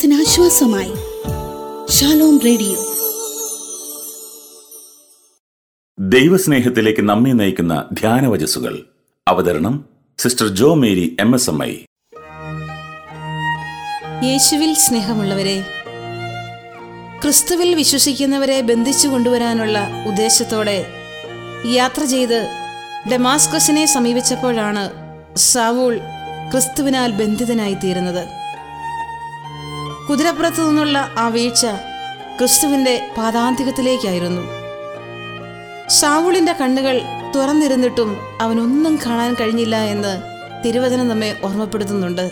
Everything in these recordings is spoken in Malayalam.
മനസ്സിനാശ്വാസമായി ഷാലോം റേഡിയോ ദൈവസ്നേഹത്തിലേക്ക് നമ്മെ നയിക്കുന്ന ധ്യാനവചസ്സുകൾ അവതരണം sister Jo Mary M S M I യേശുവിൽ സ്നേഹമുള്ളവരെ ക്രിസ്തുവിൽ വിശ്വസിക്കുന്നവരെ ബന്ധിച്ചു കൊണ്ടുവരാനുള്ള ഉദ്ദേശത്തോടെ യാത്ര ചെയ്ത് ഡെമാസ്കസിനെ സമീപിച്ചപ്പോഴാണ് സാവൂൾ ക്രിസ്തുവിനാൽ ബന്ധിതനായി തീരുന്നത് കുതിരപ്പുറത്തു നിന്നുള്ള ആ വീഴ്ച ക്രിസ്തുവിൻ്റെ പാതാന്തികത്തിലേക്കായിരുന്നു സാവൂളിൻ്റെ കണ്ണുകൾ തുറന്നിരുന്നിട്ടും അവനൊന്നും കാണാൻ കഴിഞ്ഞില്ല എന്ന് തിരുവചനം നമ്മെ ഓർമ്മപ്പെടുത്തുന്നുണ്ട്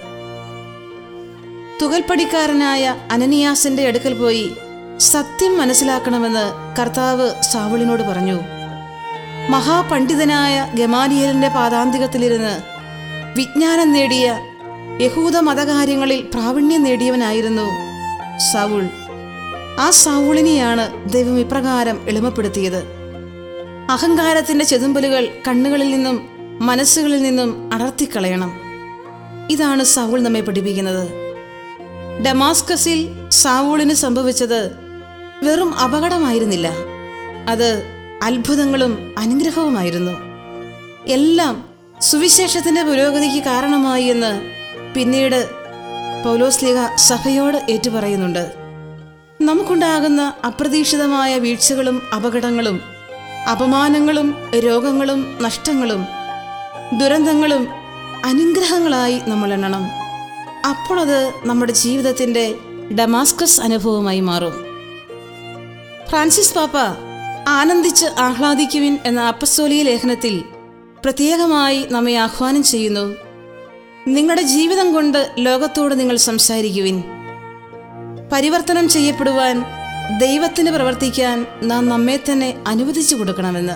തുകൽപ്പടിക്കാരനായ അനനിയാസിന്റെ അടുക്കൽ പോയി സത്യം മനസ്സിലാക്കണമെന്ന് കർത്താവ് സാവുളിനോട് പറഞ്ഞു മഹാപണ്ഡിതനായ ഗമാലിയലിന്റെ പാതാന്തികത്തിലിരുന്ന് വിജ്ഞാനം നേടിയ യഹൂദ മതകാര്യങ്ങളിൽ പ്രാവീണ്യം നേടിയവനായിരുന്നു സൗൾ ആ സൗളിനെയാണ് ദൈവം ഇപ്രകാരം എളിമപ്പെടുത്തിയത് അഹങ്കാരത്തിന്റെ ചെതുമ്പലുകൾ കണ്ണുകളിൽ നിന്നും മനസ്സുകളിൽ നിന്നും അടർത്തിക്കളയണം ഇതാണ് സൗൾ നമ്മെ പഠിപ്പിക്കുന്നത് ഡമാസ്കസിൽ സാവൂളിന് സംഭവിച്ചത് വെറും അപകടമായിരുന്നില്ല അത് അത്ഭുതങ്ങളും അനുഗ്രഹവുമായിരുന്നു എല്ലാം സുവിശേഷത്തിന്റെ പുരോഗതിക്ക് കാരണമായി എന്ന് പിന്നീട് പൗലോസ്ലിക സഭയോട് ഏറ്റുപറയുന്നുണ്ട് നമുക്കുണ്ടാകുന്ന അപ്രതീക്ഷിതമായ വീഴ്ചകളും അപകടങ്ങളും അപമാനങ്ങളും രോഗങ്ങളും നഷ്ടങ്ങളും ദുരന്തങ്ങളും അനുഗ്രഹങ്ങളായി നമ്മൾ എണ്ണണം അപ്പോൾ അത് നമ്മുടെ ജീവിതത്തിൻ്റെ ഡമാസ്കസ് അനുഭവമായി മാറും ഫ്രാൻസിസ് പാപ്പ ആനന്ദിച്ച് ആഹ്ലാദിക്കുവിൻ എന്ന അപ്പസ്തോലിയ ലേഖനത്തിൽ പ്രത്യേകമായി നമ്മെ ആഹ്വാനം ചെയ്യുന്നു നിങ്ങളുടെ ജീവിതം കൊണ്ട് ലോകത്തോട് നിങ്ങൾ സംസാരിക്കുവിൻ പരിവർത്തനം ചെയ്യപ്പെടുവാൻ ദൈവത്തിന് പ്രവർത്തിക്കാൻ നാം നമ്മെ തന്നെ അനുവദിച്ചു കൊടുക്കണമെന്ന്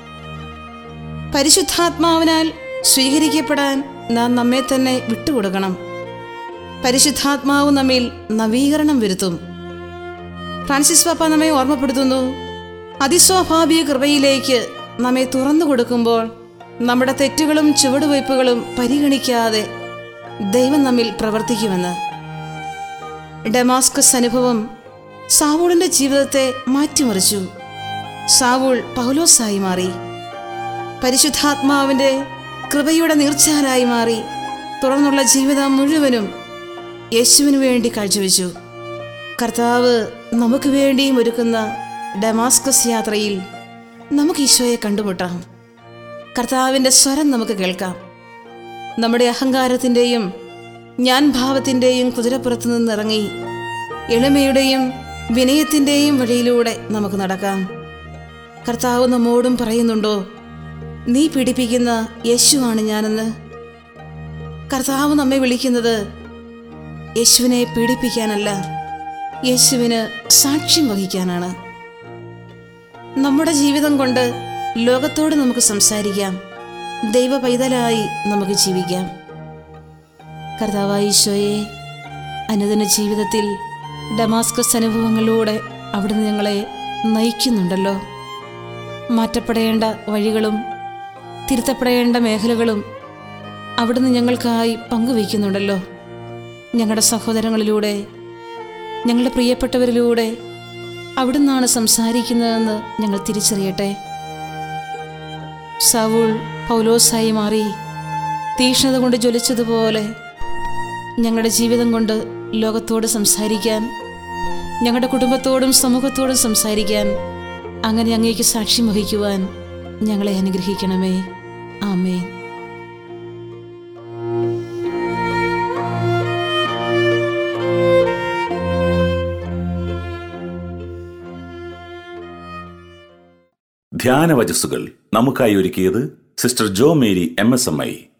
പരിശുദ്ധാത്മാവിനാൽ സ്വീകരിക്കപ്പെടാൻ നാം നമ്മെ തന്നെ വിട്ടുകൊടുക്കണം പരിശുദ്ധാത്മാവ് നമ്മിൽ നവീകരണം വരുത്തും ഫ്രാൻസിസ് പാപ്പ നമ്മെ ഓർമ്മപ്പെടുത്തുന്നു അതിസ്വാഭാവിക കൃപയിലേക്ക് നമ്മെ തുറന്നു കൊടുക്കുമ്പോൾ നമ്മുടെ തെറ്റുകളും ചുവടുവയ്പ്പുകളും പരിഗണിക്കാതെ ദൈവം നമ്മിൽ പ്രവർത്തിക്കുമെന്ന് ഡെമാസ്കസ് അനുഭവം സാവൂളിന്റെ ജീവിതത്തെ മാറ്റിമറിച്ചു സാവൂൾ പൗലോസായി മാറി പരിശുദ്ധാത്മാവിന്റെ കൃപയുടെ നീർച്ചാലായി മാറി തുടർന്നുള്ള ജീവിതം മുഴുവനും യേശുവിനു വേണ്ടി കാഴ്ചവെച്ചു കർത്താവ് നമുക്ക് വേണ്ടിയും ഒരുക്കുന്ന ഡമാസ്കസ് യാത്രയിൽ നമുക്ക് ഈശോയെ കണ്ടുമുട്ടാം കർത്താവിൻ്റെ സ്വരം നമുക്ക് കേൾക്കാം നമ്മുടെ അഹങ്കാരത്തിൻ്റെയും ഞാൻ ഭാവത്തിൻ്റെയും കുതിരപ്പുറത്തു നിന്നിറങ്ങി എളിമയുടെയും വിനയത്തിൻ്റെയും വഴിയിലൂടെ നമുക്ക് നടക്കാം കർത്താവ് നമ്മോടും പറയുന്നുണ്ടോ നീ പീഡിപ്പിക്കുന്ന യേശുവാണ് ഞാനെന്ന് കർത്താവ് നമ്മെ വിളിക്കുന്നത് യേശുവിനെ പീഡിപ്പിക്കാനല്ല യേശുവിന് സാക്ഷ്യം വഹിക്കാനാണ് നമ്മുടെ ജീവിതം കൊണ്ട് ലോകത്തോട് നമുക്ക് സംസാരിക്കാം ദൈവ പൈതലായി നമുക്ക് ജീവിക്കാം കർത്താവായ ഈശോയെ അനുദിന ജീവിതത്തിൽ ഡമാസ്കസ് അനുഭവങ്ങളിലൂടെ അവിടുന്ന് ഞങ്ങളെ നയിക്കുന്നുണ്ടല്ലോ മാറ്റപ്പെടേണ്ട വഴികളും തിരുത്തപ്പെടേണ്ട മേഖലകളും അവിടുന്ന് ഞങ്ങൾക്കായി പങ്കുവയ്ക്കുന്നുണ്ടല്ലോ ഞങ്ങളുടെ സഹോദരങ്ങളിലൂടെ ഞങ്ങളുടെ പ്രിയപ്പെട്ടവരിലൂടെ അവിടുന്നാണ് സംസാരിക്കുന്നതെന്ന് ഞങ്ങൾ തിരിച്ചറിയട്ടെ സൗൾ പൗലോസായി മാറി തീക്ഷ്ണത കൊണ്ട് ജ്വലിച്ചതുപോലെ ഞങ്ങളുടെ ജീവിതം കൊണ്ട് ലോകത്തോട് സംസാരിക്കാൻ ഞങ്ങളുടെ കുടുംബത്തോടും സമൂഹത്തോടും സംസാരിക്കാൻ അങ്ങനെ അങ്ങേക്ക് സാക്ഷ്യം വഹിക്കുവാൻ ഞങ്ങളെ അനുഗ്രഹിക്കണമേ ആമേ ധ്യാനവചസ്സുകൾ നമുക്കായി ഒരുക്കിയത് sister Jo Mary M S M I